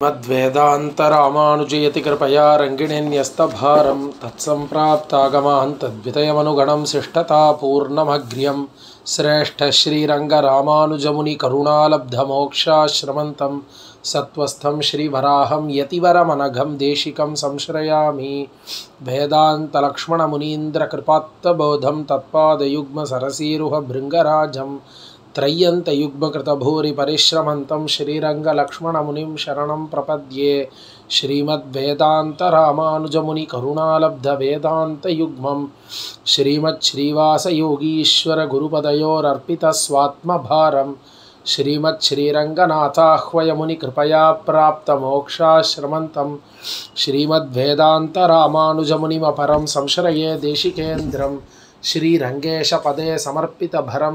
श्रीमद्वेदान्तरामानुजयति कृपया रङ्गिणीन्यस्तभारं तत्सम्प्राप्तागमान् तद्वितयमनुगणं शिष्टतापूर्णमग्र्यं श्रेष्ठश्रीरङ्गरामानुजमुनिकरुणालब्धमोक्षाश्रमन्तं सत्त्वस्थं श्रीवराहं यतिवरमनघं देशिकं संश्रयामि वेदान्तलक्ष्मणमुनीन्द्रकृपात्तबोधं तत्पादयुग्मसरसीरुहभृङ्गराजं त्रय्यन्तयुग्मकृतभूरिपरिश्रमन्तं श्रीरङ्गलक्ष्मणमुनिं शरणं प्रपद्ये श्रीमद्वेदान्तरामानुजमुनिकरुणालब्धवेदान्तयुग्मं श्रीमच्छ्रीवासयोगीश्वरगुरुपदयोरर्पितस्वात्मभारं श्रीमच्छ्रीरङ्गनाथाह्वयमुनिकृपया प्राप्तमोक्षाश्रमन्तं श्रीमद्वेदान्तरामानुजमुनिमपरं संश्रये देशिकेन्द्रं श्रीरङ्गेशपदे समर्पितभरं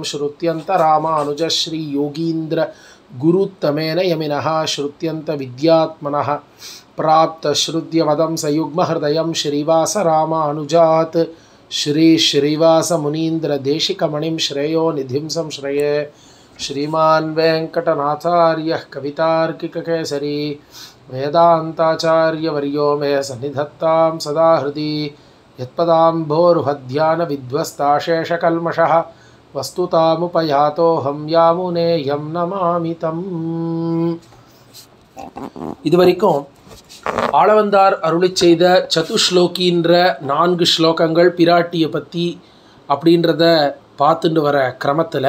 श्रुत्यन्तरामानुजश्रीयोगीन्द्रगुरुत्तमेन यमिनः श्रुत्यन्तविद्यात्मनः प्राप्तश्रुत्यवदं सयुग्महृदयं श्रीवासरामानुजात् श्रीश्रीवासमुनीन्द्रदेशिकमणिं श्रेयो निधिं संश्रये श्रीमान् वेङ्कटनाथार्यः कवितार्किककेसरी वेदान्ताचार्यवर्यो मे सन्निधत्तां सदा हृदि यत्पदाम्भोरुहध्यानविध्वस्ताशेषकल्मषः वस्तुतामुपयातोऽहं यामुनेयं नमामि தம் இது வரைக்கும் ஆளவந்தார் அருளி செய்த சதுஸ்லோகின்ற நான்கு ஸ்லோகங்கள் பிராட்டியை பற்றி அப்படின்றத பார்த்துட்டு வர கிரமத்தில்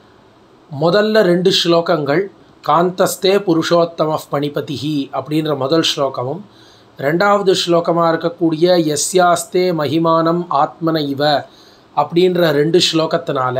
முதல்ல ரெண்டு ஸ்லோகங்கள் காந்தஸ்தே புருஷோத்தம பணிபதிஹி அப்படின்ற முதல் ஸ்லோகமும் ரெண்டாவது ஸ்லோகமாக இருக்கக்கூடிய எஸ்யாஸ்தே மகிமானம் ஆத்மன இவ அப்படின்ற ரெண்டு ஸ்லோகத்தினால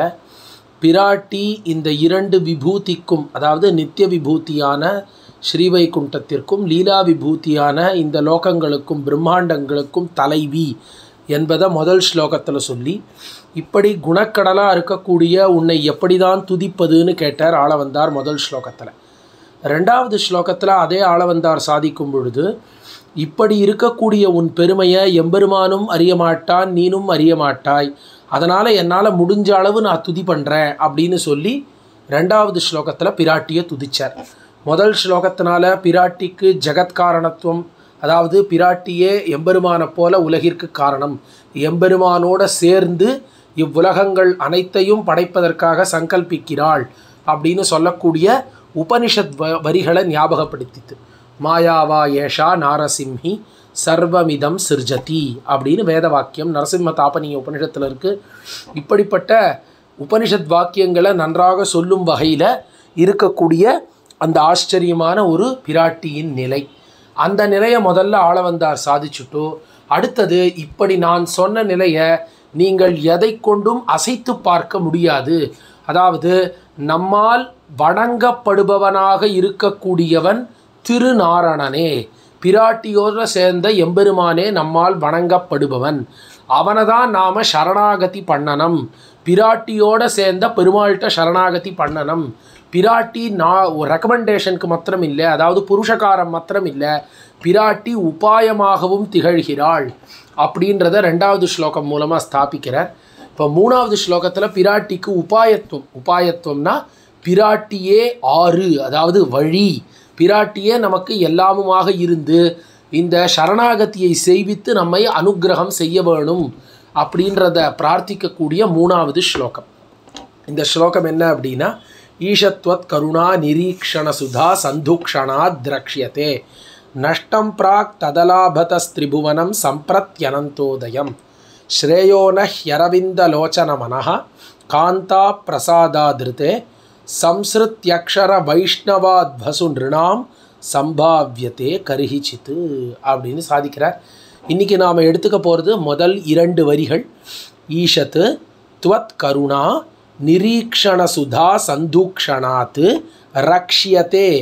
பிராட்டி இந்த இரண்டு விபூதிக்கும் அதாவது நித்திய விபூதியான ஸ்ரீவைகுண்டத்திற்கும் லீலா விபூதியான இந்த லோகங்களுக்கும் பிரம்மாண்டங்களுக்கும் தலைவி என்பதை முதல் ஸ்லோகத்தில் சொல்லி இப்படி குணக்கடலாக இருக்கக்கூடிய உன்னை எப்படி தான் துதிப்பதுன்னு கேட்டார் ஆளவந்தார் முதல் ஸ்லோகத்தில் ரெண்டாவது ஸ்லோகத்தில் அதே ஆளவந்தார் சாதிக்கும் பொழுது இப்படி இருக்கக்கூடிய உன் பெருமையை எம்பெருமானும் அறிய மாட்டான் நீனும் அறிய மாட்டாய் அதனால் என்னால் முடிஞ்ச அளவு நான் துதி பண்ணுறேன் அப்படின்னு சொல்லி ரெண்டாவது ஸ்லோகத்தில் பிராட்டியை துதிச்சார் முதல் ஸ்லோகத்தினால பிராட்டிக்கு ஜெகத்காரணத்துவம் அதாவது பிராட்டியே எம்பெருமானை போல உலகிற்கு காரணம் எம்பெருமானோட சேர்ந்து இவ்வுலகங்கள் அனைத்தையும் படைப்பதற்காக சங்கல்பிக்கிறாள் அப்படின்னு சொல்லக்கூடிய உபனிஷத் வ வரிகளை ஞாபகப்படுத்தித்து மாயாவா ஏஷா நாரசிம்ஹி சர்வமிதம் சிர்ஜதி அப்படின்னு வேத வாக்கியம் நரசிம்ம தாபனிய உபனிஷத்தில் இருக்குது இப்படிப்பட்ட உபனிஷத் வாக்கியங்களை நன்றாக சொல்லும் வகையில் இருக்கக்கூடிய அந்த ஆச்சரியமான ஒரு பிராட்டியின் நிலை அந்த நிலையை முதல்ல ஆளவந்தார் சாதிச்சுட்டோ அடுத்தது இப்படி நான் சொன்ன நிலையை நீங்கள் எதை கொண்டும் அசைத்து பார்க்க முடியாது அதாவது நம்மால் வணங்கப்படுபவனாக இருக்கக்கூடியவன் திருநாரணனே பிராட்டியோட சேர்ந்த எம்பெருமானே நம்மால் வணங்கப்படுபவன் அவனை தான் நாம் சரணாகதி பண்ணணும் பிராட்டியோட சேர்ந்த பெருமாள்கிட்ட சரணாகதி பண்ணணும் பிராட்டி நான் ரெக்கமெண்டேஷனுக்கு மாத்திரம் இல்லை அதாவது புருஷகாரம் மாத்திரம் இல்லை பிராட்டி உபாயமாகவும் திகழ்கிறாள் அப்படின்றத ரெண்டாவது ஸ்லோகம் மூலமாக ஸ்தாபிக்கிறார் இப்போ மூணாவது ஸ்லோகத்தில் பிராட்டிக்கு உபாயத்துவம் உபாயத்துவம்னா பிராட்டியே ஆறு அதாவது வழி பிராட்டியே நமக்கு எல்லாமுமாக இருந்து இந்த சரணாகதியை செய்வித்து நம்மை அனுகிரகம் செய்ய வேணும் அப்படின்றத பிரார்த்திக்கக்கூடிய மூணாவது ஸ்லோகம் இந்த ஸ்லோகம் என்ன அப்படின்னா ஈஷத்வத் கருணா நிரீக்ஷண சுதா சந்துக்ஷணா திரக்ஷியத்தே நஷ்டம் பிராக் ததலாபதஸ்திரிபுவனம் சம்பிரத்யனந்தோதயம் ஸ்ரேயோன ஹியரவிந்தலோச்சனமனः காந்தா பிரசாதாதிருத்தே சம்ஸ்ருத்யக்ஷர வைஷ்ணவாத்வசு நிருணாம் சம்பாவியத்தே கருகிச்சித்து அப்படின்னு சாதிக்கிறார் இன்றைக்கி நாம் எடுத்துக்க போகிறது முதல் இரண்டு வரிகள் ஈஷத்து துவத் கருணா நிரீக்ஷண சுதா சந்தூக்ஷணாத் ரக்ஷியத்தே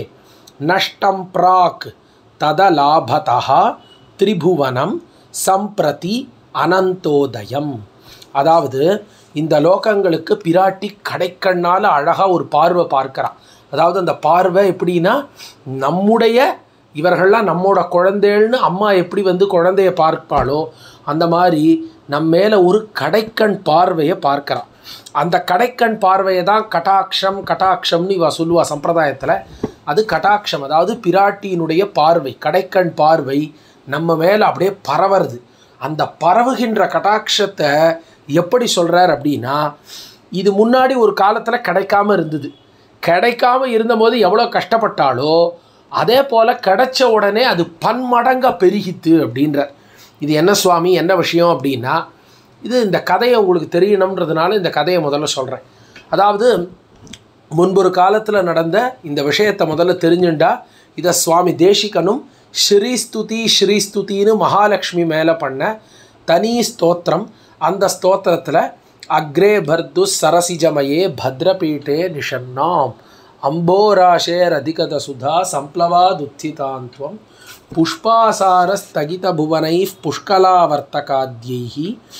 நஷ்டம் பிராக் ததலாபதா திரிபுவனம் சம்பிரதி அனந்தோதயம் அதாவது இந்த லோகங்களுக்கு பிராட்டி கடைக்கண்ணால் அழகாக ஒரு பார்வை பார்க்குறான் அதாவது அந்த பார்வை எப்படின்னா நம்முடைய இவர்கள்லாம் நம்மோட குழந்தைகள்னு அம்மா எப்படி வந்து குழந்தைய பார்ப்பாளோ அந்த மாதிரி நம்ம மேலே ஒரு கடைக்கண் பார்வையை பார்க்குறான் அந்த கடைக்கண் பார்வையை தான் கட்டாட்சம் கட்டாட்சம்னு இவ சொல்லுவா சம்பிரதாயத்தில் அது கட்டாட்சம் அதாவது பிராட்டியினுடைய பார்வை கடைக்கண் பார்வை நம்ம மேலே அப்படியே பரவருது அந்த பரவுகின்ற கட்டாட்சத்தை எப்படி சொல்கிறார் அப்படின்னா இது முன்னாடி ஒரு காலத்தில் கிடைக்காம இருந்தது கிடைக்காம இருந்தபோது எவ்வளோ கஷ்டப்பட்டாலோ அதே போல் கிடைச்ச உடனே அது பன்மடங்காக பெருகித்து அப்படின்றார் இது என்ன சுவாமி என்ன விஷயம் அப்படின்னா இது இந்த கதையை உங்களுக்கு தெரியணுன்றதுனால இந்த கதையை முதல்ல சொல்கிறேன் அதாவது முன்பொரு காலத்தில் நடந்த இந்த விஷயத்தை முதல்ல தெரிஞ்சுண்டா இதை சுவாமி தேசிகனும் ஸ்ரீஸ்துதி ஸ்ரீஸ்துதின்னு மகாலட்சுமி மேலே பண்ண தனி ஸ்தோத்திரம் அந்த ஸ்தோத்திரத்தில் அக்ரே பர்து சரசிஜமயே பத்ரபீட்டே நிஷன்னாம் அம்போராஷேர் அதிகத சுதா சம்ப்ளவாதுத்திதாந்த்வம் புஷ்பாசாரஸ்தகிதபுவனை புஷ்கலாவர்த்தகாத்யைः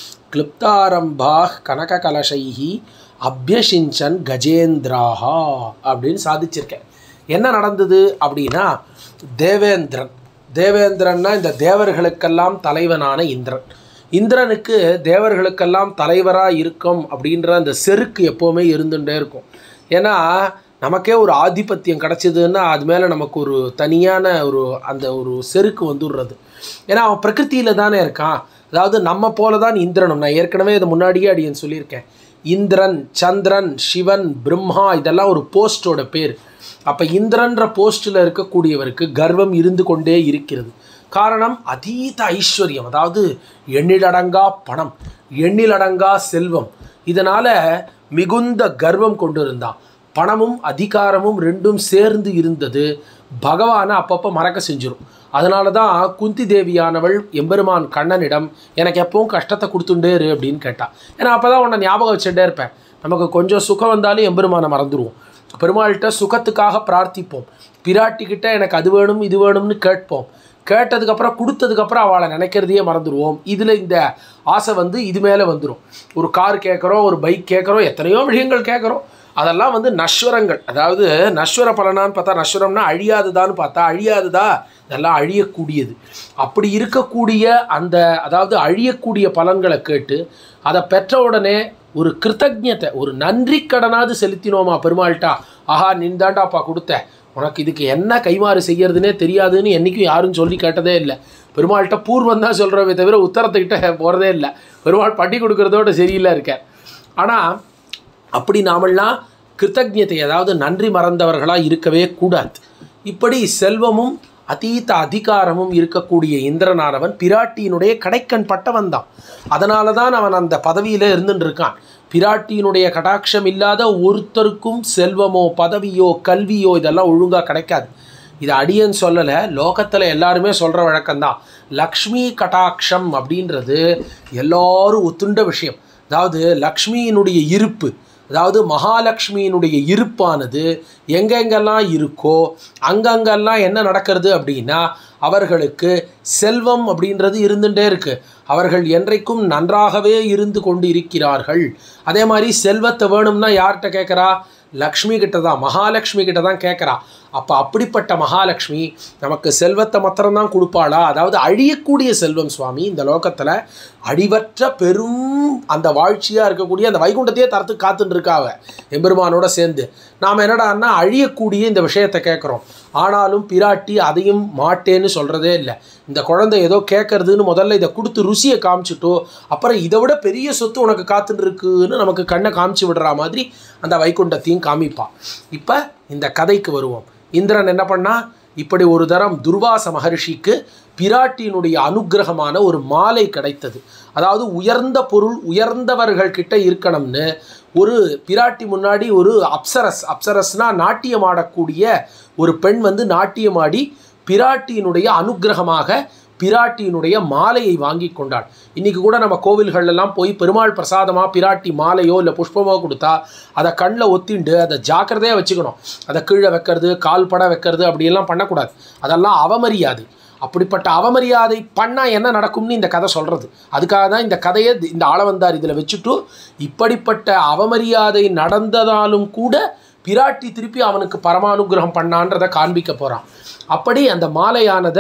கிளிப்தாரம்பாः கனககலசைः அபியசிஞ்சன் கஜேந்திராஹா அப்படின்னு சாதிச்சிருக்கேன் என்ன நடந்தது அப்படின்னா தேவேந்திரன் தேவேந்திரன்னா இந்த தேவர்களுக்கெல்லாம் தலைவனான இந்திரன் இந்திரனுக்கு தேவர்களுக்கெல்லாம் தலைவராக இருக்கும் அப்படின்ற அந்த செருக்கு எப்போவுமே இருந்துகிட்டே இருக்கும் ஏன்னா நமக்கே ஒரு ஆதிபத்தியம் கிடச்சிதுன்னா அது மேலே நமக்கு ஒரு தனியான ஒரு அந்த ஒரு செருக்கு வந்துடுறது ஏன்னா அவன் பிரகிருத்தியில் தானே இருக்கான் அதாவது நம்ம போல தான் இந்திரனும் நான் ஏற்கனவே இதை முன்னாடியே அடியன் சொல்லியிருக்கேன் இந்திரன் சந்திரன் சிவன் பிரம்மா இதெல்லாம் ஒரு போஸ்டோட பேர் அப்போ இந்திரன்ற போஸ்ட்டில் இருக்கக்கூடியவருக்கு கர்வம் இருந்து கொண்டே இருக்கிறது காரணம் அதீத ஐஸ்வர்யம் அதாவது எண்ணிலடங்கா பணம் எண்ணிலடங்கா செல்வம் இதனால் மிகுந்த கர்வம் கொண்டு இருந்தான் பணமும் அதிகாரமும் ரெண்டும் சேர்ந்து இருந்தது பகவானை அப்பப்போ மறக்க செஞ்சிடும் அதனால தான் குந்தி தேவியானவள் எம்பெருமான் கண்ணனிடம் எனக்கு எப்பவும் கஷ்டத்தை கொடுத்துட்டே இரு அப்படின்னு கேட்டாள் ஏன்னா அப்போ தான் உன்னை ஞாபகம் வச்சுட்டே இருப்பேன் நமக்கு கொஞ்சம் சுகம் வந்தாலும் எம்பெருமானை மறந்துடுவோம் பெருமாள்கிட்ட சுகத்துக்காக பிரார்த்திப்போம் பிராட்டிக்கிட்ட எனக்கு அது வேணும் இது வேணும்னு கேட்போம் கேட்டதுக்கப்புறம் கொடுத்ததுக்கப்புறம் அவளை நினைக்கிறதையே மறந்துடுவோம் இதில் இந்த ஆசை வந்து இது மேலே வந்துடும் ஒரு கார் கேட்குறோம் ஒரு பைக் கேட்குறோம் எத்தனையோ விஷயங்கள் கேட்குறோம் அதெல்லாம் வந்து நஸ்வரங்கள் அதாவது நஸ்வர பலனான்னு பார்த்தா நஸ்வரம்னா அழியாததான்னு பார்த்தா அழியாததா இதெல்லாம் அழியக்கூடியது அப்படி இருக்கக்கூடிய அந்த அதாவது அழியக்கூடிய பலன்களை கேட்டு அதை பெற்ற உடனே ஒரு கிருத்தஜத்தை ஒரு நன்றி கடனாவது செலுத்தினோமா பெருமாள்கிட்டா ஆஹா நின்தாண்டாப்பா கொடுத்த உனக்கு இதுக்கு என்ன கைமாறு செய்யறதுனே தெரியாதுன்னு என்றைக்கும் யாரும் சொல்லி கேட்டதே இல்லை பெருமாள்கிட்ட பூர்வம் தான் சொல்கிறவே தவிர உத்தரத்துக்கிட்ட போகிறதே இல்லை பெருமாள் பட்டி கொடுக்குறதோட சரியில்லை இருக்கார் ஆனால் அப்படி நாமெல்லாம் கிருத்தஜத்தை அதாவது நன்றி மறந்தவர்களாக இருக்கவே கூடாது இப்படி செல்வமும் அதீத அதிகாரமும் இருக்கக்கூடிய இந்திரனானவன் பிராட்டியினுடைய கடைக்கண் பட்டவன் தான் அதனால தான் அவன் அந்த பதவியில் இருந்துட்டு இருக்கான் பிராட்டியினுடைய கடாட்சம் இல்லாத ஒருத்தருக்கும் செல்வமோ பதவியோ கல்வியோ இதெல்லாம் ஒழுங்காக கிடைக்காது இது அடியன் சொல்லலை லோகத்தில் எல்லாருமே சொல்கிற வழக்கம்தான் லக்ஷ்மி கடாட்சம் அப்படின்றது எல்லாரும் ஒத்துண்ட விஷயம் அதாவது லக்ஷ்மியினுடைய இருப்பு அதாவது மகாலட்சுமியினுடைய இருப்பானது எங்கெங்கெல்லாம் இருக்கோ அங்கங்கெல்லாம் என்ன நடக்கிறது அப்படின்னா அவர்களுக்கு செல்வம் அப்படின்றது இருந்துகிட்டே இருக்கு அவர்கள் என்றைக்கும் நன்றாகவே இருந்து கொண்டு இருக்கிறார்கள் அதே மாதிரி செல்வத்தை வேணும்னா யார்கிட்ட கேட்குறா லக்ஷ்மி கிட்ட தான் மகாலட்சுமி கிட்ட தான் கேட்குறா அப்போ அப்படிப்பட்ட மகாலட்சுமி நமக்கு செல்வத்தை மாத்திரம்தான் கொடுப்பாளா அதாவது அழியக்கூடிய செல்வம் சுவாமி இந்த லோகத்தில் அடிவற்ற பெரும் அந்த வாழ்ச்சியாக இருக்கக்கூடிய அந்த வைகுண்டத்தையே தரத்துக்கு காத்துட்டு இருக்காவ எம்பெருமானோட சேர்ந்து நாம் என்னடான்னா அழியக்கூடிய இந்த விஷயத்தை கேட்குறோம் ஆனாலும் பிராட்டி அதையும் மாட்டேன்னு சொல்கிறதே இல்லை இந்த குழந்தை ஏதோ கேட்கறதுன்னு முதல்ல இதை கொடுத்து ருசியை காமிச்சிட்டோ அப்புறம் இதை விட பெரிய சொத்து உனக்கு காத்துட்டு இருக்குன்னு நமக்கு கண்ணை காமிச்சு விடுற மாதிரி அந்த வைகுண்டத்தையும் காமிப்பான் இப்போ இந்த கதைக்கு வருவோம் இந்திரன் என்ன பண்ணா இப்படி ஒரு தரம் துர்வாச மகர்ஷிக்கு பிராட்டியினுடைய அனுக்கிரகமான ஒரு மாலை கிடைத்தது அதாவது உயர்ந்த பொருள் உயர்ந்தவர்கள் கிட்ட இருக்கணும்னு ஒரு பிராட்டி முன்னாடி ஒரு அப்சரஸ் அப்சரஸ்னா நாட்டியம் ஆடக்கூடிய ஒரு பெண் வந்து நாட்டியமாடி பிராட்டியினுடைய அனுக்கிரகமாக பிராட்டியினுடைய மாலையை வாங்கி கொண்டாள் இன்றைக்கி கூட நம்ம கோவில்கள்லாம் போய் பெருமாள் பிரசாதமாக பிராட்டி மாலையோ இல்லை புஷ்பமோ கொடுத்தா அதை கண்ணில் ஒத்திண்டு அதை ஜாக்கிரதையாக வச்சுக்கணும் அதை கீழே வைக்கிறது கால் பட வைக்கிறது அப்படியெல்லாம் பண்ணக்கூடாது அதெல்லாம் அவமரியாதை அப்படிப்பட்ட அவமரியாதை பண்ணால் என்ன நடக்கும்னு இந்த கதை சொல்கிறது அதுக்காக தான் இந்த கதையை இந்த ஆளவந்தார் இதில் வச்சுட்டு இப்படிப்பட்ட அவமரியாதை நடந்ததாலும் கூட பிராட்டி திருப்பி அவனுக்கு பரமானுகிரகம் பண்ணான்றதை காண்பிக்க போகிறான் அப்படி அந்த மாலையானதை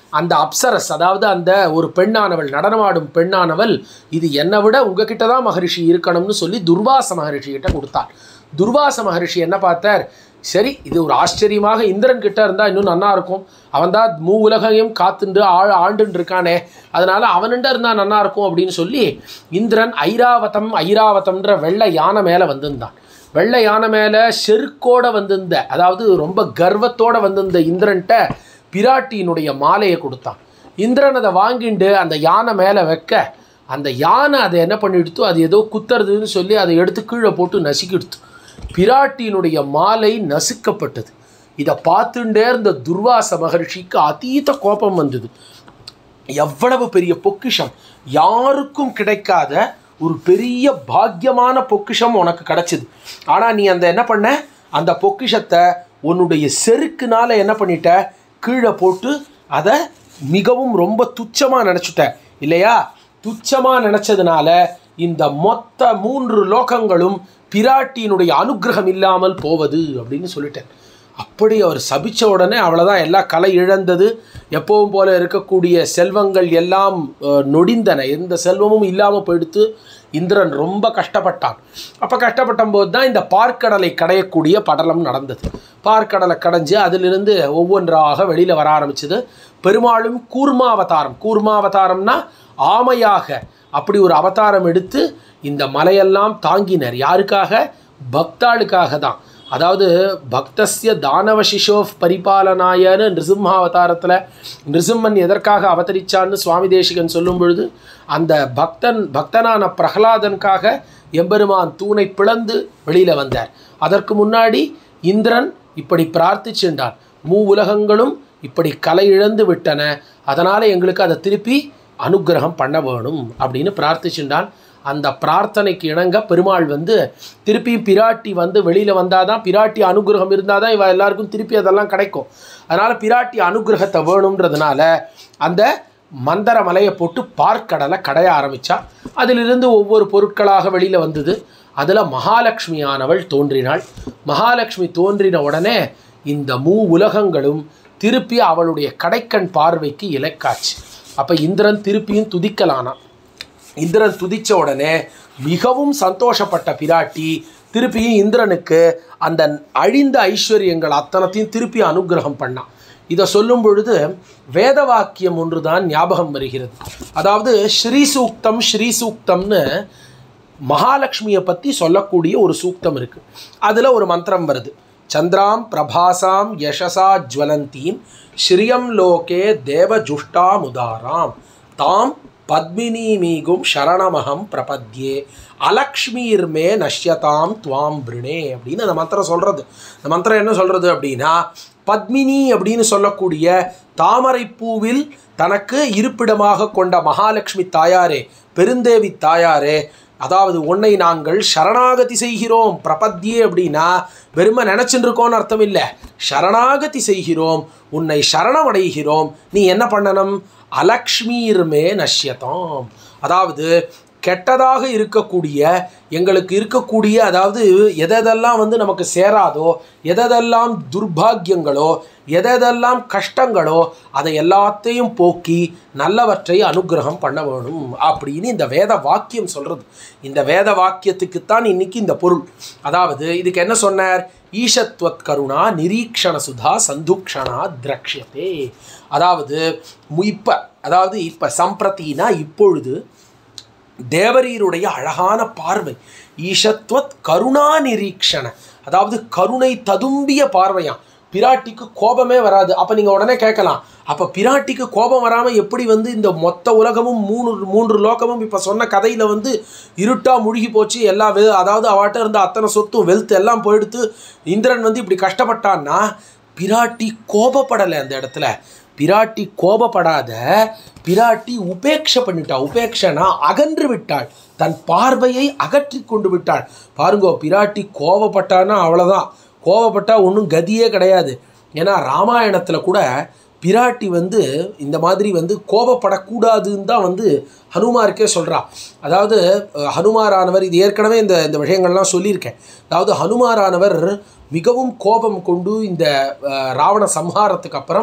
அந்த அப்சரஸ் அதாவது அந்த ஒரு பெண்ணானவள் நடனமாடும் பெண்ணானவள் இது என்னை விட உங்ககிட்ட தான் மகரிஷி இருக்கணும்னு சொல்லி துர்வாச மகரிஷி கிட்ட கொடுத்தார் துர்வாச மகரிஷி என்ன பார்த்தார் சரி இது ஒரு ஆச்சரியமாக இந்திரன் கிட்ட இருந்தால் இன்னும் நன்னா இருக்கும் அவன் தான் மூ உலகையும் காத்துண்டு ஆ ஆண்டுன்னு இருக்கானே அதனால் அவனுண்ட இருந்தால் நன்னா இருக்கும் அப்படின்னு சொல்லி இந்திரன் ஐராவதம் ஐராவதம்ன்ற வெள்ளை யானை மேலே வந்திருந்தான் வெள்ளை யானை மேலே செருக்கோட வந்திருந்த அதாவது ரொம்ப கர்வத்தோட வந்திருந்த இந்திரன்ட்ட பிராட்டியினுடைய மாலையை கொடுத்தான் இந்திரன் அதை வாங்கிண்டு அந்த யானை மேலே வைக்க அந்த யானை அதை என்ன பண்ணிடுத்தோ அது ஏதோ குத்துறதுன்னு சொல்லி அதை எடுத்து கீழே போட்டு நசுக்கிடுத்து பிராட்டியினுடைய மாலை நசுக்கப்பட்டது இதை பார்த்துட்டே இருந்த துர்வாச மகர்ஷிக்கு அதீத கோபம் வந்தது எவ்வளவு பெரிய பொக்கிஷம் யாருக்கும் கிடைக்காத ஒரு பெரிய பாக்கியமான பொக்கிஷம் உனக்கு கிடைச்சிது ஆனால் நீ அந்த என்ன பண்ண அந்த பொக்கிஷத்தை உன்னுடைய செருக்குனால என்ன பண்ணிட்ட கீழே போட்டு அதை மிகவும் ரொம்ப துச்சமாக நினச்சிட்ட இல்லையா துச்சமாக நினச்சதுனால இந்த மொத்த மூன்று லோகங்களும் பிராட்டியினுடைய அனுக்கிரகம் இல்லாமல் போவது அப்படின்னு சொல்லிட்டேன் அப்படி அவர் சபிச்ச உடனே அவ்வளோதான் எல்லா கலை இழந்தது எப்பவும் போல இருக்கக்கூடிய செல்வங்கள் எல்லாம் அஹ், நொடிந்தன எந்த செல்வமும் இல்லாமல் போயிடுத்து இந்திரன் ரொம்ப கஷ்டப்பட்டான் அப்போ கஷ்டப்பட்ட போது தான் இந்த பார்க்கடலை கடையக்கூடிய படலம் நடந்தது பார்க்கடலை கடைஞ்சு அதிலிருந்து ஒவ்வொன்றாக வெளியில் வர ஆரம்பிச்சது பெருமாளும் கூர்மா அவதாரம் கூர்மா அவதாரம்னா ஆமையாக அப்படி ஒரு அவதாரம் எடுத்து இந்த மலையெல்லாம் தாங்கினர் யாருக்காக பக்தாளுக்காக தான் அதாவது பக்தஸ்ய தானவ சிசோ பரிபாலனாயன்னு நிருசிம்மாவதாரத்தில் நிருசிம்மன் எதற்காக அவதரிச்சான்னு சுவாமி தேசிகன் சொல்லும் பொழுது அந்த பக்தன் பக்தனான பிரகலாதனுக்காக எம்பெருமான் தூணை பிளந்து வெளியில் வந்தார் அதற்கு முன்னாடி இந்திரன் இப்படி பிரார்த்திச்சுண்டான் மூ உலகங்களும் இப்படி கலை இழந்து விட்டன அதனால் எங்களுக்கு அதை திருப்பி அனுக்கிரகம் பண்ண வேணும் அப்படின்னு பிரார்த்திச்சுண்டான் அந்த பிரார்த்தனைக்கு இணங்க பெருமாள் வந்து திருப்பியும் பிராட்டி வந்து வெளியில் வந்தால் தான் பிராட்டி அனுகிரகம் இருந்தால் தான் இவ எல்லாருக்கும் திருப்பி அதெல்லாம் கிடைக்கும் அதனால் பிராட்டி அனுகிரகத்தை வேணுன்றதுனால அந்த மந்தர மலையை போட்டு பார்க்கடலை கடைய ஆரம்பித்தா அதிலிருந்து ஒவ்வொரு பொருட்களாக வெளியில் வந்தது அதில் மகாலட்சுமியானவள் தோன்றினாள் மகாலட்சுமி தோன்றின உடனே இந்த மூ உலகங்களும் திருப்பி அவளுடைய கடைக்கண் பார்வைக்கு இலக்காச்சு அப்போ இந்திரன் திருப்பியும் துதிக்கலானான் இந்திரன் துதிச்ச உடனே மிகவும் சந்தோஷப்பட்ட பிராட்டி திருப்பியும் இந்திரனுக்கு அந்த அழிந்த ஐஸ்வர்யங்கள் அத்தனத்தையும் திருப்பி அனுக்கிரகம் பண்ணான் இதை சொல்லும் பொழுது வேத வாக்கியம் ஒன்று தான் ஞாபகம் வருகிறது அதாவது ஸ்ரீ சூக்தம் ஸ்ரீ சூக்தம்னு மகாலட்சுமியை பற்றி சொல்லக்கூடிய ஒரு சூக்தம் இருக்குது அதில் ஒரு மந்திரம் வருது சந்திராம் பிரபாசாம் யசசா ஜுவலந்தீம் ஸ்ரீயம் லோகே தேவஜுஷ்டாமுதாராம் தாம் பத்மினீமீகும் சரணமகம் பிரபத்யே அலக்ஷ்மீர்மே நஷ்யதாம் துவாம் பிருணே அப்படின்னு அந்த மந்திரம் சொல்கிறது அந்த மந்திரம் என்ன சொல்கிறது அப்படின்னா பத்மினி அப்படின்னு சொல்லக்கூடிய தாமரைப்பூவில் தனக்கு இருப்பிடமாக கொண்ட மகாலட்சுமி தாயாரே பெருந்தேவி தாயாரே அதாவது உன்னை நாங்கள் சரணாகதி செய்கிறோம் பிரபத்தியே அப்படின்னா வெறுமை நினச்சிட்டு இருக்கோம்னு அர்த்தம் இல்லை சரணாகதி செய்கிறோம் உன்னை சரணமடைகிறோம் நீ என்ன பண்ணணும் அலக்ஷ்மீர்மே நஷ்யதாம் அதாவது கெட்டதாக இருக்கக்கூடிய எங்களுக்கு இருக்கக்கூடிய அதாவது எதெல்லாம் வந்து நமக்கு சேராதோ எதெல்லாம் துர்பாக்கியங்களோ எதெல்லாம் கஷ்டங்களோ அதை எல்லாத்தையும் போக்கி நல்லவற்றை அனுக்கிரகம் பண்ண வேணும் அப்படின்னு இந்த வேத வாக்கியம் சொல்கிறது இந்த வேத வாக்கியத்துக்குத்தான் இன்னைக்கு இந்த பொருள் அதாவது இதுக்கு என்ன சொன்னார் ஈஷத்வத் கருணா நிரீக்ஷண சுதா சந்துக்ஷணா திரக்ஷதே அதாவது இப்போ அதாவது இப்போ சம்பிரத்தினா இப்பொழுது தேவரீருடைய அழகான பார்வை ஈஷத்வத் கருணா நிரீக்ஷண அதாவது கருணை ததும்பிய பார்வையாம் பிராட்டிக்கு கோபமே வராது அப்போ நீங்கள் உடனே கேட்கலாம் அப்போ பிராட்டிக்கு கோபம் வராமல் எப்படி வந்து இந்த மொத்த உலகமும் மூணு மூன்று லோகமும் இப்போ சொன்ன கதையில் வந்து இருட்டாக முழுகி போச்சு எல்லா வெ அதாவது அவாட்ட இருந்த அத்தனை சொத்தும் வெல்த் எல்லாம் போயிடுத்து இந்திரன் வந்து இப்படி கஷ்டப்பட்டான்னா பிராட்டி கோபப்படலை அந்த இடத்துல பிராட்டி கோபப்படாத பிராட்டி உபேட்சை பண்ணிட்டா உபேட்சனா அகன்று விட்டாள் தன் பார்வையை அகற்றி கொண்டு விட்டாள் பாருங்கோ பிராட்டி கோபப்பட்டான்னா அவ்வளோதான் கோபப்பட்டா ஒன்றும் கதியே கிடையாது ஏன்னா ராமாயணத்தில் கூட பிராட்டி வந்து இந்த மாதிரி வந்து கோபப்படக்கூடாதுன்னு தான் வந்து ஹனுமாருக்கே சொல்கிறா அதாவது அஹ், ஹனுமாரானவர் இது ஏற்கனவே இந்த இந்த விஷயங்கள்லாம் சொல்லியிருக்கேன் அதாவது ஹனுமாரானவர் மிகவும் கோபம் கொண்டு இந்த அஹ், ராவண சம்ஹாரத்துக்கு அப்புறம்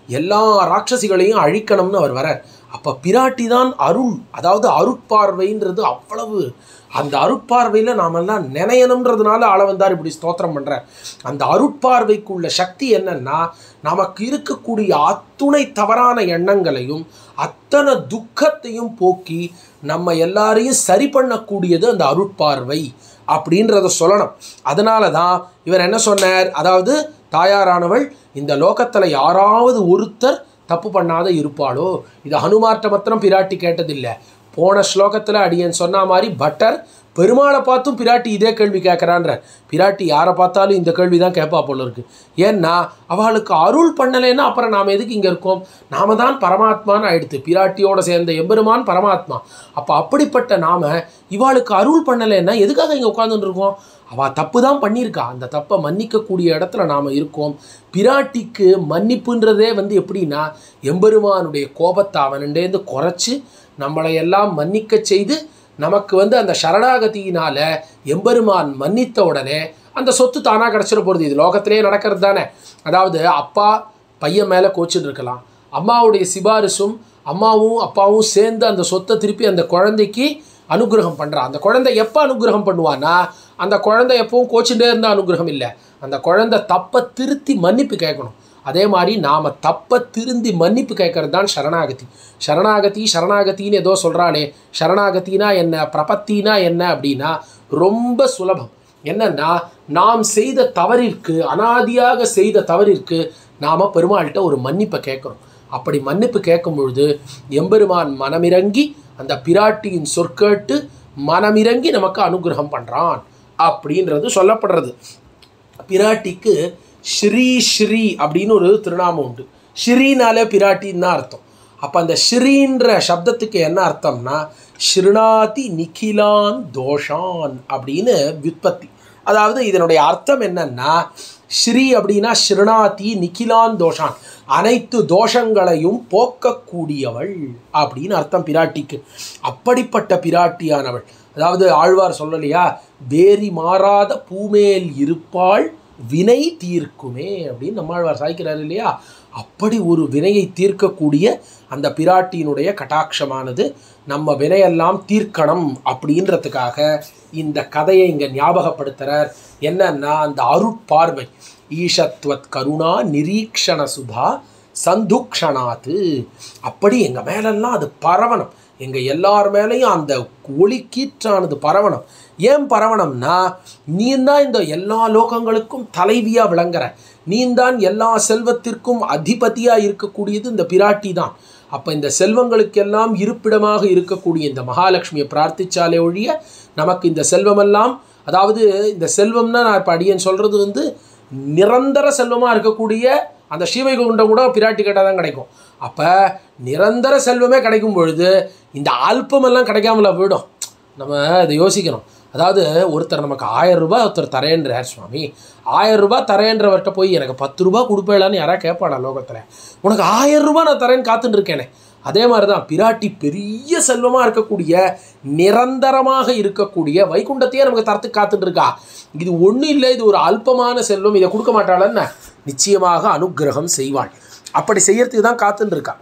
எல்லா ராட்சசிகளையும் அழிக்கணும்னு அவர் வரார் அப்போ பிராட்டி தான் அருள் அதாவது அருட்பார்வைன்றது அவ்வளவு அந்த அருட்பார்வையில் நாமெல்லாம் நினையணுன்றதுனால ஆள வந்தார் இப்படி ஸ்தோத்திரம் பண்ணுறார் அந்த அருட்பார்வைக்குள்ள சக்தி என்னன்னா நமக்கு இருக்கக்கூடிய அத்துணை தவறான எண்ணங்களையும் அத்தனை துக்கத்தையும் போக்கி நம்ம எல்லாரையும் சரி பண்ணக்கூடியது அந்த அருட்பார்வை அப்படின்றத சொல்லணும் அதனால தான் இவர் என்ன சொன்னார் அதாவது தாயாரானவள் இந்த லோகத்தில் யாராவது ஒருத்தர் தப்பு பண்ணாத இருப்பாளோ இது ஹனுமார்ட்ட மாத்திரம் பிராட்டி கேட்டதில்லை போன ஸ்லோகத்தில் அடியன் சொன்ன மாதிரி பட்டர் பெருமாளை பார்த்தும் பிராட்டி இதே கேள்வி கேட்குறான்ற பிராட்டி யாரை பார்த்தாலும் இந்த கேள்வி தான் கேட்பா போல இருக்கு ஏன்னா அவளுக்கு அருள் பண்ணலைன்னா அப்புறம் நாம் எதுக்கு இங்கே இருக்கோம் நாம தான் பரமாத்மான்னு ஆயிடுத்து பிராட்டியோட சேர்ந்த எம்பெருமான் பரமாத்மா அப்போ அப்படிப்பட்ட நாம இவாளுக்கு அருள் பண்ணலைன்னா எதுக்காக இங்கே உட்காந்துட்டு இருக்கோம் அவள் தப்பு தான் பண்ணியிருக்கா அந்த தப்பை மன்னிக்கக்கூடிய இடத்துல நாம் இருக்கோம் பிராட்டிக்கு மன்னிப்புன்றதே வந்து எப்படின்னா எம்பெருமானுடைய கோபத்தை அவனுண்டேந்து குறைச்சி நம்மளை எல்லாம் மன்னிக்க செய்து நமக்கு வந்து அந்த சரணாகதியினால எம்பெருமான் மன்னித்த உடனே அந்த சொத்து தானாக கிடச்சிட போகிறது இது லோகத்திலே நடக்கிறது தானே அதாவது அப்பா பையன் மேலே கோச்சின்னு இருக்கலாம் அம்மாவுடைய சிபாரிசும் அம்மாவும் அப்பாவும் சேர்ந்து அந்த சொத்தை திருப்பி அந்த குழந்தைக்கு அனுகிரகம் பண்ணுறா அந்த குழந்தை எப்போ அனுகிரகம் பண்ணுவான்னா அந்த குழந்தை எப்பவும் கோச்சுட்டே இருந்தால் அனுகிரகம் இல்லை அந்த குழந்தை தப்பை திருத்தி மன்னிப்பு கேட்கணும் அதே மாதிரி நாம் தப்பை திருந்தி மன்னிப்பு கேட்கறது தான் சரணாகதி சரணாகதி சரணாகத்தின்னு ஏதோ சொல்கிறாளே சரணாகத்தினா என்ன பிரபத்தினா என்ன அப்படின்னா ரொம்ப சுலபம் என்னன்னா நாம் செய்த தவறிற்கு அனாதியாக செய்த தவறிற்கு நாம் பெருமாள்கிட்ட ஒரு மன்னிப்பை கேட்குறோம் அப்படி மன்னிப்பு கேட்கும் பொழுது எம்பெருமான் மனமிறங்கி அந்த பிராட்டியின் சொற்கேட்டு மனமிறங்கி நமக்கு அனுகிரகம் பண்ணுறான் அப்படின்றது சொல்லப்படுறது பிராட்டிக்கு ஸ்ரீ ஸ்ரீ அப்படின்னு ஒரு திருநாமம் உண்டு ஸ்ரீனாலே பிராட்டின்னு தான் அர்த்தம் அப்போ அந்த ஸ்ரீன்ற சப்தத்துக்கு என்ன அர்த்தம்னா ஸ்ருணாதி நிகிலான் தோஷான் அப்படின்னு விற்பத்தி அதாவது இதனுடைய அர்த்தம் என்னன்னா ஸ்ரீ அப்படின்னா ஸ்ருணாதி நிகிலான் தோஷான் அனைத்து தோஷங்களையும் போக்கக்கூடியவள் அப்படின்னு அர்த்தம் பிராட்டிக்கு அப்படிப்பட்ட பிராட்டியானவள் அதாவது ஆழ்வார் சொல்லலையா வேரி மாறாத பூமேல் இருப்பாள் வினை தீர்க்குமே அப்படின்னு நம்மாழ்வார் சாய்க்கிறார் இல்லையா அப்படி ஒரு வினையை தீர்க்கக்கூடிய அந்த பிராட்டியினுடைய கட்டாட்சமானது நம்ம வினையெல்லாம் தீர்க்கணும் அப்படின்றதுக்காக இந்த கதையை இங்கே ஞாபகப்படுத்துகிறார் என்னன்னா அந்த அருட்பார்வை ஈஷத்வத் கருணா நிரீக்ஷண சுதா சந்துக்ஷணாத்து அப்படி எங்கள் மேலெல்லாம் அது பரவணும் எங்கள் எல்லார் மேலேயும் அந்த ஒளி கீற்றானது பரவணும் ஏன் பரவணும்னா நீ தான் இந்த எல்லா லோகங்களுக்கும் தலைவியாக விளங்குற நீ தான் எல்லா செல்வத்திற்கும் அதிபதியாக இருக்கக்கூடியது இந்த பிராட்டி தான் அப்போ இந்த செல்வங்களுக்கெல்லாம் இருப்பிடமாக இருக்கக்கூடிய இந்த மகாலட்சுமியை பிரார்த்திச்சாலே ஒழிய நமக்கு இந்த செல்வமெல்லாம் அதாவது இந்த செல்வம்னா நான் இப்போ அடியன் சொல்கிறது வந்து நிரந்தர செல்வமாக இருக்கக்கூடிய அந்த ஸ்ரீவைகுண்டம் கூட பிராட்டி கேட்டால் தான் கிடைக்கும் அப்போ நிரந்தர செல்வமே கிடைக்கும் பொழுது இந்த அல்பமெல்லாம் கிடைக்காமல போயிடும் நம்ம இதை யோசிக்கணும் அதாவது ஒருத்தர் நமக்கு ஆயிரம் ரூபாய் ஒருத்தர் தரேன்றார் சுவாமி ஆயிரம் ரூபாய் தரேன்றவர்கிட்ட போய் எனக்கு பத்து ரூபா கொடுப்பேலான்னு யாராவது கேட்பாடா லோகத்தில் உனக்கு ஆயிரம் ரூபாய் நான் தரேன்னு காத்துட்டு இருக்கேனே அதே மாதிரி தான் பிராட்டி பெரிய செல்வமாக இருக்கக்கூடிய நிரந்தரமாக இருக்கக்கூடிய வைகுண்டத்தையே நமக்கு தரத்துக்கு காத்துட்டு இருக்கா இது ஒன்றும் இல்லை இது ஒரு அல்பமான செல்வம் இதை கொடுக்க மாட்டாளன்னு நிச்சயமாக அனுக்கிரகம் செய்வாள் அப்படி செய்யறதுக்கு தான் காத்துட்டு இருக்கா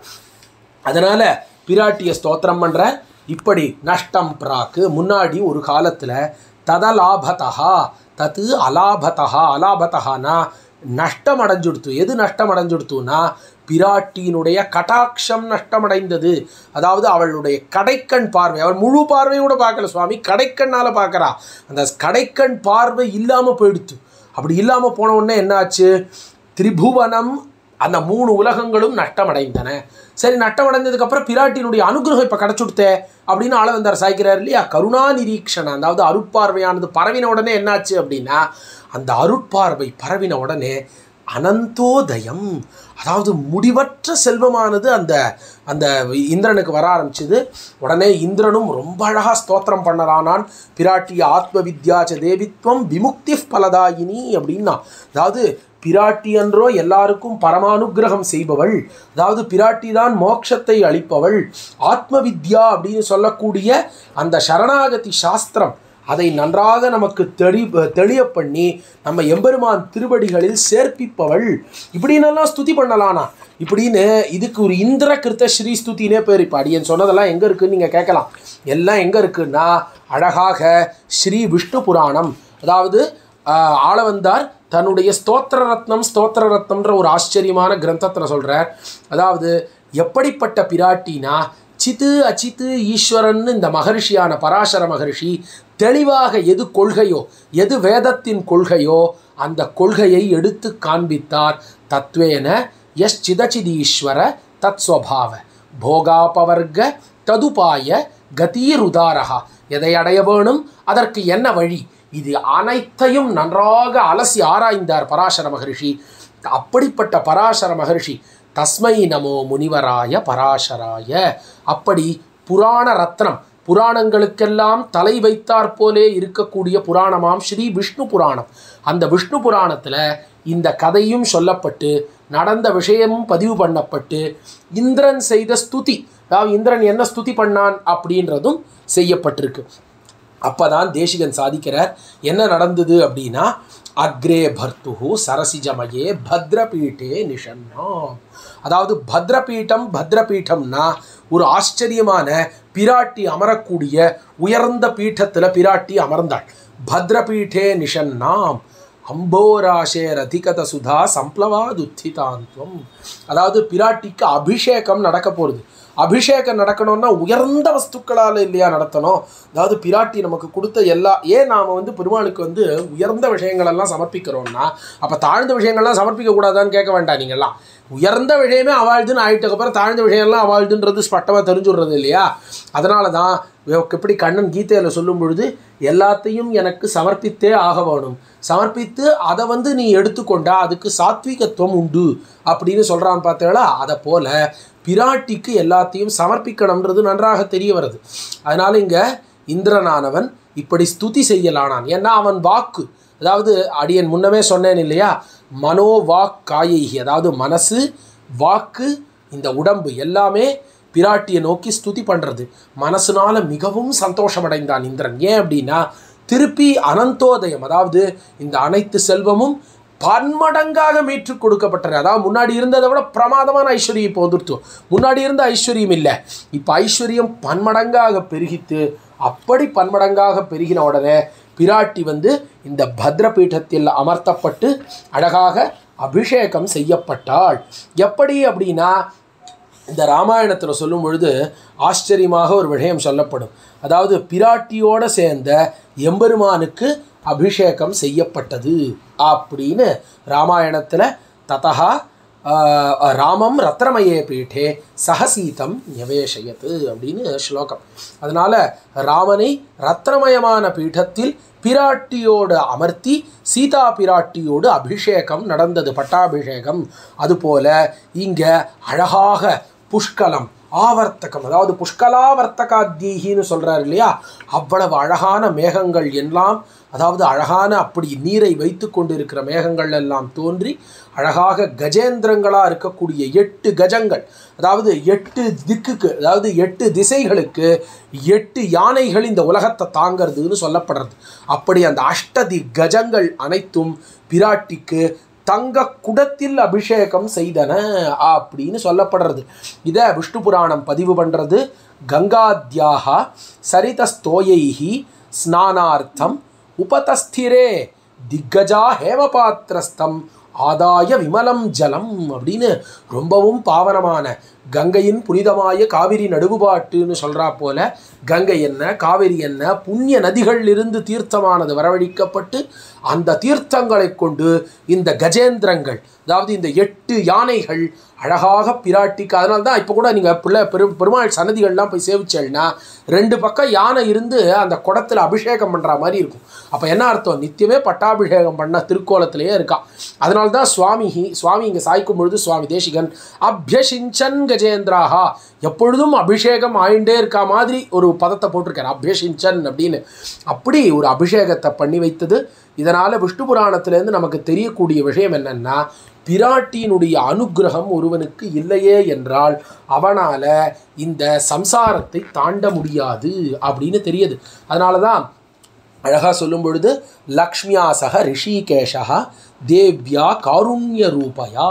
அதனால் பிராட்டியை ஸ்தோத்திரம் பண்ணுற இப்படி நஷ்டம் பிராக்கு முன்னாடி ஒரு காலத்தில் ததலாபதா தத்து அலாபதா அலாபதகானா நஷ்டம் அடைஞ்சுடுத்து எது நஷ்டம் அடைஞ்சுடுத்துனா பிராட்டியினுடைய கட்டாட்சம் நஷ்டமடைந்தது அதாவது அவளுடைய கடைக்கண் பார்வை அவள் முழு பார்வையோட பார்க்கல சுவாமி கடைக்கண்ணால் பார்க்குறா அந்த கடைக்கண் பார்வை இல்லாமல் போயிடுத்து அப்படி இல்லாமல் போன உடனே என்னாச்சு திரிபுவனம் அந்த மூணு உலகங்களும் நஷ்டமடைந்தன சரி நஷ்டமடைந்ததுக்கப்புறம் பிராட்டியினுடைய அனுகிரகம் இப்போ கிடச்சுடுத்தே அப்படின்னு ஆளவந்தார் சாய்க்கிறார் இல்லையா கருணா நிரீக்ஷணம் அதாவது அருட்பார்வையானது பரவின உடனே என்னாச்சு அப்படின்னா அந்த அருட்பார்வை பரவின உடனே அனந்தோதயம் அதாவது முடிவற்ற செல்வமானது அந்த அந்த இந்திரனுக்கு வர ஆரம்பிச்சது உடனே இந்திரனும் ரொம்ப அழகாக ஸ்தோத்திரம் பண்ணலானான் பிராட்டி ஆத்ம வித்யாச்ச தேவித்வம் விமுக்தி பலதாயினி அப்படின்னா அதாவது பிராட்டி என்றோ எல்லாருக்கும் பரமானுகிரகம் செய்பவள் அதாவது பிராட்டி தான் மோட்சத்தை அளிப்பவள் ஆத்ம வித்யா அப்படின்னு சொல்லக்கூடிய அந்த சரணாகதி சாஸ்திரம் அதை நன்றாக நமக்கு தெளி தெளிய பண்ணி நம்ம எம்பெருமான் திருவடிகளில் சேர்ப்பிப்பவள் இப்படின்னெல்லாம் ஸ்துதி பண்ணலானா இப்படின்னு இதுக்கு ஒரு இந்திர கிருத்த ஸ்ரீ ஸ்துதினே பேர் இப்போ அடியன் சொன்னதெல்லாம் எங்கே இருக்குன்னு நீங்கள் கேட்கலாம் எல்லாம் எங்கே இருக்குன்னா அழகாக ஸ்ரீ விஷ்ணு புராணம் அதாவது ஆஹ், ஆளவந்தார் தன்னுடைய ஸ்தோத்திர ரத்னம் ஸ்தோத்திர ரத்னம்ன்ற ஒரு ஆச்சரியமான கிரந்தத்தில் சொல்கிறார் அதாவது எப்படிப்பட்ட பிராட்டினா சித்து அச்சித்து ஈஸ்வரன் இந்த மகரிஷியான பராசர மகரிஷி தெளிவாக எது கொள்கையோ எது வேதத்தின் கொள்கையோ அந்த கொள்கையை எடுத்து காண்பித்தார் தத்வேன எஸ் சிதச்சிதீஸ்வர தத் ஸ்வபாவ போகாபவர்க ததுபாய கதீருதாரகா எதை அடைய வேணும் அதற்கு என்ன வழி இது அனைத்தையும் நன்றாக அலசி ஆராய்ந்தார் பராசர மகரிஷி அப்படிப்பட்ட பராசர மகரிஷி தஸ்மை நமோ முனிவராய பராசராய அப்படி புராண ரத்னம் புராணங்களுக்கெல்லாம் தலை வைத்தாற் போலே இருக்கக்கூடிய புராணமாம் ஸ்ரீ விஷ்ணு புராணம் அந்த விஷ்ணு புராணத்தில் இந்த கதையும் சொல்லப்பட்டு நடந்த விஷயமும் பதிவு பண்ணப்பட்டு இந்திரன் செய்த ஸ்துதி அதாவது இந்திரன் என்ன ஸ்துதி பண்ணான் அப்படின்றதும் செய்யப்பட்டிருக்கு அப்பதான் தேசிகன் சாதிக்கிறார் என்ன நடந்தது அப்படின்னா அக்ரே பர்த்துஹு சரசிஜமயே பத்ரபீட்டே நிஷன்னா அதாவது பத்ரபீட்டம் பத்ரபீட்டம்னா ஒரு ஆச்சரியமான பிராட்டி அமரக்கூடிய உயர்ந்த பீட்டத்தில் பிராட்டி அமர்ந்தாள் பத்ரபீட்டே நிஷன்னாம் அம்போராசேர் அதிகத சுதா சம்ப்ளவாதுத்திதாந்தம் அதாவது பிராட்டிக்கு அபிஷேகம் நடக்க போகிறது அபிஷேகம் நடக்கணும்னா உயர்ந்த வஸ்துக்களால் இல்லையா நடத்தணும் அதாவது பிராட்டி நமக்கு கொடுத்த எல்லா ஏன் நாம் வந்து பெருமாளுக்கு வந்து உயர்ந்த விஷயங்களெல்லாம் சமர்ப்பிக்கிறோம்னா அப்போ தாழ்ந்த விஷயங்கள்லாம் சமர்ப்பிக்க கூடாதான்னு கேட்க வேண்டாம் நீங்கள்லாம் உயர்ந்த விஷயமே அவாழ்துன்னு ஆயிட்டக்கப்புறம் தாழ்ந்த விஷயம்லாம் அவாழ்துன்றது ஸ்பஷ்டமாக தெரிஞ்சுடுறது இல்லையா அதனால தான் எப்படி கண்ணன் கீதையில் சொல்லும் பொழுது எல்லாத்தையும் எனக்கு சமர்ப்பித்தே ஆக வேணும் சமர்ப்பித்து அதை வந்து நீ எடுத்துக்கொண்டா அதுக்கு சாத்விகத்துவம் உண்டு அப்படின்னு சொல்கிறான் பார்த்தீங்களா அதை போல பிராட்டிக்கு எல்லாத்தையும் சமர்ப்பிக்கணுன்றது நன்றாக தெரிய வருது அதனால் இங்கே இந்திரனானவன் இப்படி ஸ்துதி செய்யலானான் ஏன்னா அவன் வாக்கு அதாவது அடியன் முன்னமே சொன்னேன் இல்லையா மனோ வாக் காயைகி அதாவது மனசு வாக்கு இந்த உடம்பு எல்லாமே பிராட்டியை நோக்கி ஸ்துதி பண்ணுறது மனசுனால மிகவும் சந்தோஷமடைந்தான் இந்திரன் ஏன் அப்படின்னா திருப்பி அனந்தோதயம் அதாவது இந்த அனைத்து செல்வமும் பன்மடங்காக மீட்டு கொடுக்கப்பட்டது அதாவது முன்னாடி இருந்ததை விட பிரமாதமான ஐஸ்வர்யம் இப்போ வந்துருத்து முன்னாடி இருந்த ஐஸ்வர்யம் இல்லை இப்போ ஐஸ்வர்யம் பன்மடங்காக பெருகித்து அப்படி பன்மடங்காக பெருகின உடனே பிராட்டி வந்து இந்த பத்ரபீഠத்தில் அமர்த்தப்பட்டு அழகாக அபிஷேகம் செய்யப்பட்டாள் எப்படி அப்படின்னா இந்த ராமாயணத்தில் சொல்லும் பொழுது ஆச்சரியமாக ஒரு விஷயம் சொல்லப்படும் அதாவது பிராட்டியோடு சேர்ந்த எம்பெருமானுக்கு அபிஷேகம் செய்யப்பட்டது அப்படின்னு ராமாயணத்தில் ததா ராமம் ரத்னமயே பீட்டே சகசீதம் நிவேஷயத்து அப்படின்னு ஸ்லோகம் அதனால் ராமனை ரத்னமயமான பீഠத்தில் பிராட்டியோடு அமர்த்தி சீதா பிராட்டியோடு அபிஷேகம் நடந்தது பட்டாபிஷேகம் அதுபோல இங்கே அழகாக புஷ்கலம் ஆவர்த்தகம் அதாவது புஷ்கலாவர்த்தகாத்தீகின்னு சொல்கிறார் இல்லையா அவ்வளவு அழகான மேகங்கள் எல்லாம் அதாவது அழகான அப்படி நீரை வைத்து கொண்டிருக்கிற மேகங்கள் எல்லாம் தோன்றி அழகாக கஜேந்திரங்களாக இருக்கக்கூடிய எட்டு கஜங்கள் அதாவது எட்டு திக்குக்கு அதாவது எட்டு திசைகளுக்கு எட்டு யானைகள் இந்த உலகத்தை தாங்கிறதுன்னு சொல்லப்படுறது அப்படி அந்த அஷ்டதி கஜங்கள் அனைத்தும் பிராட்டிக்கு தங்க குடத்தில் அபிஷேகம் செய்தன அப்படின்னு சொல்லப்படுறது இதை விஷ்ணு புராணம் பதிவு பண்ணுறது கங்காத்யாக சரிதஸ்தோயைஹி ஸ்நானார்த்தம் உபதஸ்திரே திக்கஜா ஹேமபாத்திரஸ்தம் ஆதாய விமலம் ஜலம் அப்படின்னு ரொம்பவும் பாவனமான கங்கையின் புனிதமாய காவிரி நடுவுபாட்டுன்னு சொல்கிறா போல கங்கை என்ன காவிரி என்ன புண்ணிய நதிகளிலிருந்து தீர்த்தமானது வரவழைக்கப்பட்டு அந்த தீர்த்தங்களை கொண்டு இந்த கஜேந்திரங்கள் அதாவது இந்த எட்டு யானைகள் அழகாக பிராட்டிக்கு அதனால தான் இப்போ கூட நீங்கள் பிள்ளை பெரு பெருமாள் சன்னதிகள்லாம் போய் சேவிச்சேன்னா ரெண்டு பக்கம் யானை இருந்து அந்த குடத்தில் அபிஷேகம் பண்ணுற மாதிரி இருக்கும் அப்போ என்ன அர்த்தம் நித்தியமே பட்டாபிஷேகம் பண்ண திருக்கோலத்திலேயே இருக்கா அதனால தான் சுவாமி சுவாமி இங்கே சாய்க்கும் பொழுது சுவாமி தேசிகன் அபியசிஞ்சன் கஜேந்திராஹா எப்பொழுதும் அபிஷேகம் ஆயிண்டே இருக்கா மாதிரி ஒரு பதத்தை போட்டிருக்காரு அபியசிஞ்சன் அப்படின்னு அப்படி ஒரு அபிஷேகத்தை பண்ணி வைத்தது இதனால் விஷ்ணு புராணத்திலேருந்து நமக்கு தெரியக்கூடிய விஷயம் என்னென்னா பிராட்டியினுடைய அனுகிரகம் ஒருவனுக்கு இல்லையே என்றால் அவனால் இந்த சம்சாரத்தை தாண்ட முடியாது அப்படின்னு தெரியுது அதனால தான் அழகாக சொல்லும் பொழுது லக்ஷ்மியா சக ரிஷிகேஷா தேவ்யா காருண்ய ரூபயா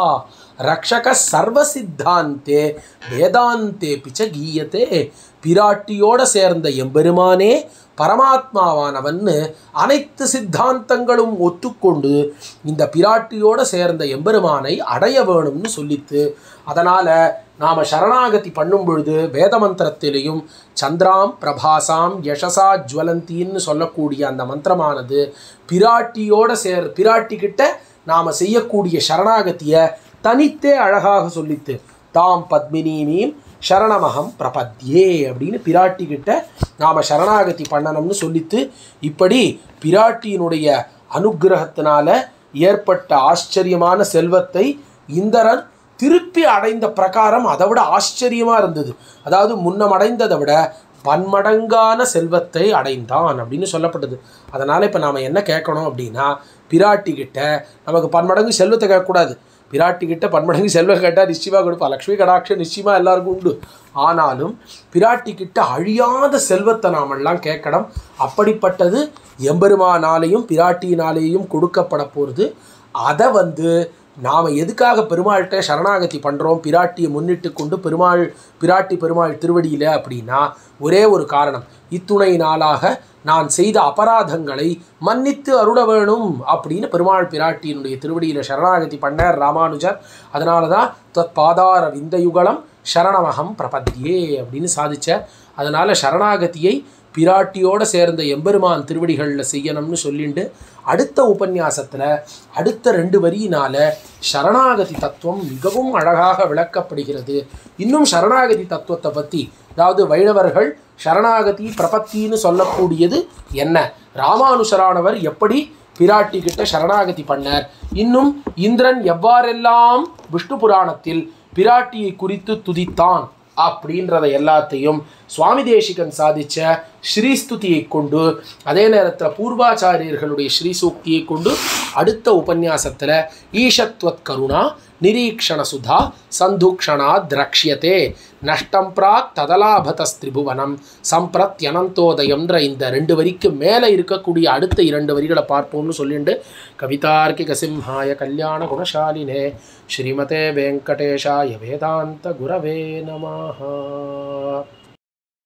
ரக்ஷக சர்வசித்தாந்தே வேதாந்தே பிச்ச கீயத்தே பிராட்டியோட சேர்ந்த எம்பெருமானே பரமாத்மாவானவன்னு அனைத்து சித்தாந்தங்களும் ஒத்துக்கொண்டு இந்த பிராட்டியோட சேர்ந்த எம்பெருமானை அடைய வேணும்னு சொல்லித்து அதனால் நாம் சரணாகதி பண்ணும் பொழுது வேத மந்திரத்திலையும் சந்திராம் பிரபாசாம் யசசா ஜுவலந்தின்னு சொல்லக்கூடிய அந்த மந்திரமானது பிராட்டியோட சேர் பிராட்டி கிட்ட நாம் செய்யக்கூடிய சரணாகதியை தனித்தே அழகாக சொல்லித்து தாம் பத்மினீமீம் சரணமகம் பிரபத்யே அப்படின்னு பிராட்டி கிட்ட நாம் சரணாகதி பண்ணணும்னு சொல்லித்து இப்படி பிராட்டியினுடைய அனுக்கிரகத்தினால ஏற்பட்ட ஆச்சரியமான செல்வத்தை இந்திரன் திருப்பி அடைந்த பிரகாரம் அதை விட ஆச்சரியமாக இருந்தது அதாவது முன்னம் அடைந்ததை விட பன்மடங்கான செல்வத்தை அடைந்தான் அப்படின்னு சொல்லப்பட்டது அதனால் இப்போ நாம் என்ன கேட்கணும் அப்படின்னா பிராட்டி கிட்ட நமக்கு பன்மடங்கு செல்வத்தை கேட்கக்கூடாது பிராட்டி கிட்ட பன்மடங்கு செல்வம் கேட்டால் நிச்சயமாக கொடுப்பா லக்ஷ்மி கடாட்சம் நிச்சயமாக எல்லாருக்கும் உண்டு ஆனாலும் பிராட்டி கிட்ட அழியாத செல்வத்தை நாமெல்லாம் கேட்கணும் அப்படிப்பட்டது எம்பெருமானாலேயும் பிராட்டியினாலேயும் கொடுக்கப்பட போகிறது அதை வந்து நாம் எதுக்காக பெருமாள்கிட்ட சரணாகதி பண்ணுறோம் பிராட்டியை முன்னிட்டு கொண்டு பெருமாள் பிராட்டி பெருமாள் திருவடியில் அப்படின்னா ஒரே ஒரு காரணம் இத்துணை நாளாக நான் செய்த அபராதங்களை மன்னித்து அருள வேணும் அப்படின்னு பெருமாள் பிராட்டியினுடைய திருவடியில் சரணாகதி பண்ணார் ராமானுஜர் அதனால தான் தத் பாதார விந்தயுகலம் சரணமகம் பிரபத்யே அப்படின்னு சாதிச்சார் அதனால் சரணாகதியை பிராட்டியோட சேர்ந்த எம்பெருமான் திருவடிகளில் செய்யணும்னு சொல்லிண்டு அடுத்த உபன்யாசத்தில் அடுத்த ரெண்டு வரியினால சரணாகதி தத்துவம் மிகவும் அழகாக விளக்கப்படுகிறது இன்னும் சரணாகதி தத்துவத்தை பற்றி அதாவது வைணவர்கள் சரணாகதி பிரபத்தின்னு சொல்லக்கூடியது என்ன ராமானுஷரானவர் எப்படி பிராட்டி கிட்ட சரணாகதி பண்ணார் இன்னும் இந்திரன் எவ்வாறெல்லாம் விஷ்ணு புராணத்தில் பிராட்டியை குறித்து துதித்தான் அப்படின்றத எல்லாத்தையும் சுவாமி தேசிகன் சாதித்த ஸ்ரீஸ்துதியை கொண்டு அதே நேரத்தில் பூர்வாச்சாரியர்களுடைய ஸ்ரீசூக்தியை கொண்டு அடுத்த உபன்யாசத்தில் ஈஷத்வத் கருணா நிரீக்ஷண சுதா சந்துக்ஷணா திரக்ஷியத்தே நஷ்டம் பிராக் ததலாபதஸ்திரிபுவனம் சம்பிரத்யனந்தோதயம்ன்ற இந்த ரெண்டு வரிக்கு மேலே இருக்கக்கூடிய அடுத்த இரண்டு வரிகளை பார்ப்போம்னு சொல்லிட்டு கவிதார்க்கிக சிம்ஹாய கல்யாண குணசாலினே ஸ்ரீமதே வெங்கடேஷாய வேதாந்த குரவே நமஹ